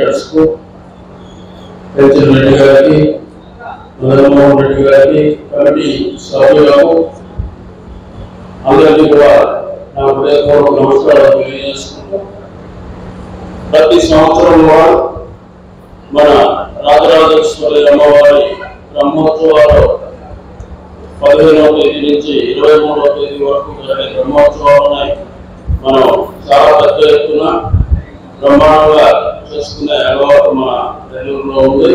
coordinators కు పెంచల్ రెడ్డి గారికి మదన్మోహన్ రెడ్డి గారికి కమిటీ సభ్యులకు అందరికీ కూడా నా హృదయపూర్వక నమస్కారాలు తెలియజేసుకుంటూ ప్రతి సంవత్సరం కూడా మన రాజరాజేశ్వరి అమ్మవారి బ్రహ్మోత్సవాలు పదిహేనవ తేదీ నుంచి ఇరవై మూడవ తేదీ వరకు జరిగే బ్రహ్మోత్సవాలు ఉన్నాయి మనం చాలా పెద్ద ఎత్తున బ్రహ్మాండంగా చేసుకునే అలవాటు మన నెల్లూరులో ఉంది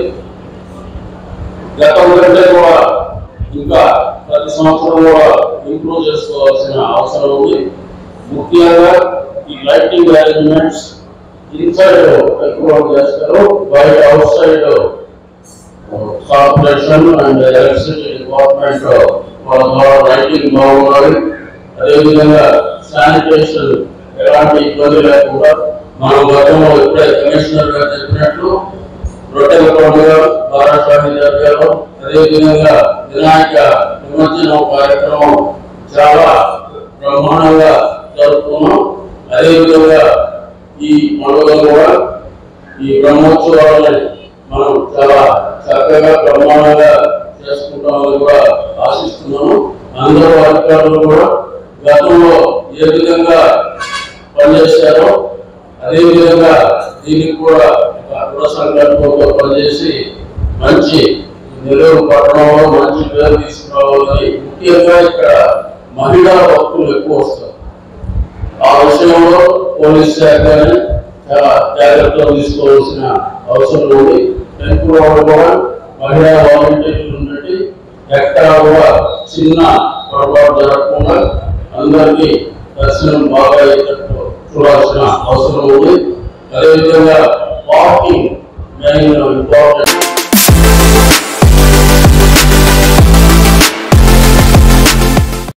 గతం కంటే కూడా ఇంకా ప్రతి సంవత్సరం కూడా ఇంప్రూవ్ చేసుకోవాల్సిన అవసరం ఉంది ముఖ్యంగా ఈ లైటింగ్ అరేంజ్మెంట్స్ ఇన్సైడ్ ఎక్కువ చేస్తారు బయట outside corporation and electricity department వాళ్ళ ద్వారా లైటింగ్ బాగుండాలి అదేవిధంగా శానిటేషన్ ఎలాంటి ఇబ్బంది లేకుండా మనం గతంలో ఇప్పుడే కమిషనర్ గారు చెప్పినట్లు రొట్టెల పండుగ బారాషాహి జరగారు అదేవిధంగా వినాయక నిమజ్జనం కార్యక్రమం చాలా బ్రహ్మాండంగా జరుపుకున్నాం అదేవిధంగా ఈ పండుగ కూడా ఈ బ్రహ్మోత్సవాలని మనం చాలా చక్కగా బ్రహ్మాండంగా చేసుకుంటామని కూడా ఆశిస్తున్నాము అందరూ అధికారులు కూడా గతంలో ఏ విధంగా పనిచేశారో అదే విధంగా దీనికి కూడా ఒక దృఢ సంకల్పంతో పనిచేసి మంచి నెల్లూరు పట్టణంలో మంచి పేరు తీసుకురావాలని ముఖ్యంగా ఇక్కడ మహిళా భక్తులు ఎక్కువ వస్తారు ఆ విషయంలో పోలీస్ శాఖని చాలా జాగ్రత్తలు తీసుకోవాల్సిన అవసరం ఉంది టెన్త్ వాళ్ళు కూడా మహిళా వాలంటీర్లు ఉన్నట్టు ఎక్కడా కూడా చిన్న పొరపాటు జరగకుండా అందరికీ దర్శనం బాగా అయ్యేటట్టు చూడాల్సిన అవసరం ఉంది అదేవిధంగా పార్కింగ్ మెయిన్ ఇంపార్టెంట్